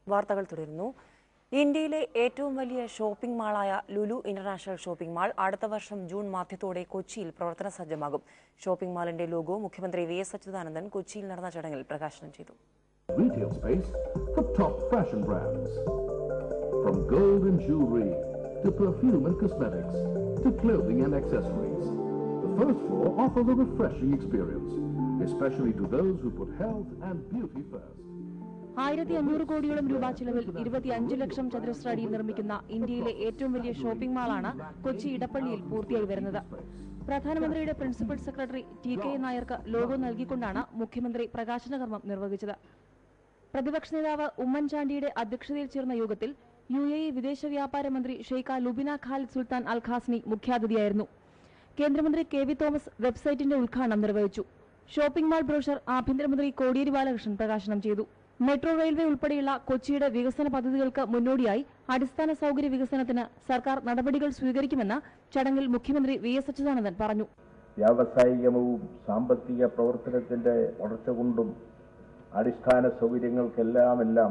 വാർത്തകൾ തുടരുന്നു ഇന്ത്യയിലെ ഏറ്റവും വലിയ ഷോപ്പിംഗ് മാളായ ലുലു ഇന്റർനാഷണൽ ഷോപ്പിംഗ് മാൾ അടുത്ത വർഷം ജൂൺ മധ്യത്തോടെ കൊച്ചിയിൽ പ്രവർത്തന സജ്ജമാകും ഷോപ്പിംഗ് മാളിന്റെ ലോഗോ മുഖ്യമന്ത്രി വി എസ് അച്യുതാനന്ദൻ കൊച്ചിയിൽ നടന്ന ചടങ്ങിൽ പ്രകാശനം ചെയ്തു retail space for top fashion brands. From gold and jewelry to perfume and cosmetics to clothing and accessories. The first floor offers a refreshing experience, especially to those who put health and beauty first. ആയിരത്തി അഞ്ഞൂറ് കോടിയോളം രൂപ ചിലവിൽ ഇരുപത്തിയഞ്ച് ലക്ഷം ചതുരശ്ര അടിയിൽ നിർമ്മിക്കുന്ന ഇന്ത്യയിലെ ഏറ്റവും വലിയ ഷോപ്പിംഗ് മാളാണ് കൊച്ചി ഇടപ്പള്ളിയിൽ പൂർത്തിയായി വരുന്നത് പ്രധാനമന്ത്രിയുടെ പ്രിൻസിപ്പൽ സെക്രട്ടറി ടി കെ നായർക്ക് ലോഗോ നൽകിക്കൊണ്ടാണ് മുഖ്യമന്ത്രി പ്രകാശന കർമ്മം നിർവഹിച്ചത് പ്രതിപക്ഷ നേതാവ് ഉമ്മൻചാണ്ടിയുടെ അധ്യക്ഷതയിൽ ചേർന്ന യോഗത്തിൽ യു എ ഇ വിദേശ വ്യാപാര മന്ത്രി Sheikha Lubna Khalid Sultan Al Qasimi മുഖ്യാതിഥിയായിരുന്നു കേന്ദ്രമന്ത്രി കെ വി തോമസ് വെബ്സൈറ്റിന്റെ ഉദ്ഘാടനം നിർവഹിച്ചു ഷോപ്പിംഗ് മാൾ ബ്രോഷർ ആഭ്യന്തരമന്ത്രി കോടിയേരി ബാലകൃഷ്ണൻ പ്രകാശനം ചെയ്തു മെട്രോ റെയിൽവേ ഉൾപ്പെടെയുള്ള കൊച്ചിയുടെ വികസന പദ്ധതികൾക്ക് മുന്നോടിയായി അടിസ്ഥാന സൗകര്യ വികസനത്തിന് സർക്കാർ നടപടികൾ സ്വീകരിക്കുമെന്ന് ചടങ്ങിൽ മുഖ്യമന്ത്രി വി എസ് അച്യുതാനന്ദൻ പറഞ്ഞു വ്യാവസായികവും സാമ്പത്തിക പ്രവർത്തനത്തിന്റെ വളർച്ച കൊണ്ടും അടിസ്ഥാന സൗകര്യങ്ങൾക്കെല്ലാമെല്ലാം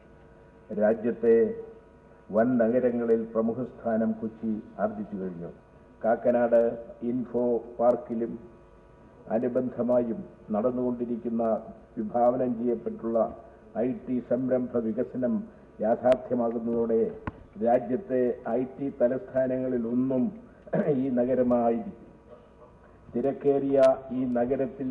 രാജ്യത്തെ വൻ നഗരങ്ങളിൽ പ്രമുഖ സ്ഥാനം കൊച്ചി ആർജിച്ചു കഴിഞ്ഞു കാക്കനാട് ഇൻഫോ പാർക്കിലും അനുബന്ധമായും നടന്നുകൊണ്ടിരിക്കുന്ന വിഭാവനം ചെയ്യപ്പെട്ടുള്ള ഐ ടി സംരംഭ വികസനം യാഥാർത്ഥ്യമാകുന്നതോടെ രാജ്യത്തെ ഐ ടി തലസ്ഥാനങ്ങളിൽ ഒന്നും ഈ നഗരമായിരിക്കും തിരക്കേറിയ ഈ നഗരത്തിൽ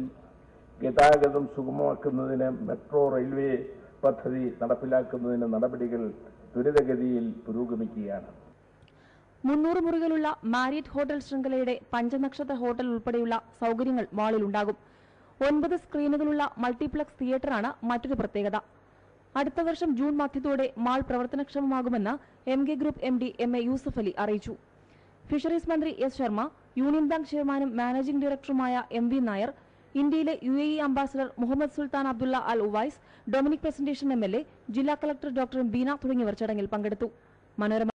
ഗതാഗതം സുഗമമാക്കുന്നതിന് മെട്രോ റെയിൽവേ പദ്ധതി നടപ്പിലാക്കുന്നതിന് നടപടികൾ ത്വരിതഗതിയിൽ പുരോഗമിക്കുകയാണ് മുന്നൂറ് മുറികളുള്ള മാരിയറ്റ് ഹോട്ടൽ ശൃംഖലയുടെ പഞ്ചനക്ഷത്ര ഹോട്ടൽ ഉൾപ്പെടെയുള്ള സൗകര്യങ്ങൾ മാളിലുണ്ടാകും ഒൻപത് സ്ക്രീനുകളുള്ള മൾട്ടിപ്ലക്സ് തിയേറ്ററാണ് മറ്റൊരു പ്രത്യേകത അടുത്ത വർഷം ജൂൺ മധ്യത്തോടെ മാൾ പ്രവർത്തനക്ഷമമാകുമെന്ന് M K group M D M A Yusuf Ali അറിയിച്ചു ഫിഷറീസ് മന്ത്രി എസ് ശർമ്മ യൂണിയൻ ബാങ്ക് ചെയർമാനും മാനേജിംഗ് ഡയറക്ടറുമായ എം വി നായർ ഇന്ത്യയിലെ U A E ambassador Mohammed Sultan Abdullah Al Owais Dominic Presentation M L A ജില്ലാ കളക്ടർ ഡോക്ടർ ബീന തുടങ്ങിയവർ ചടങ്ങിൽ പങ്കെടുത്തു മനോരമ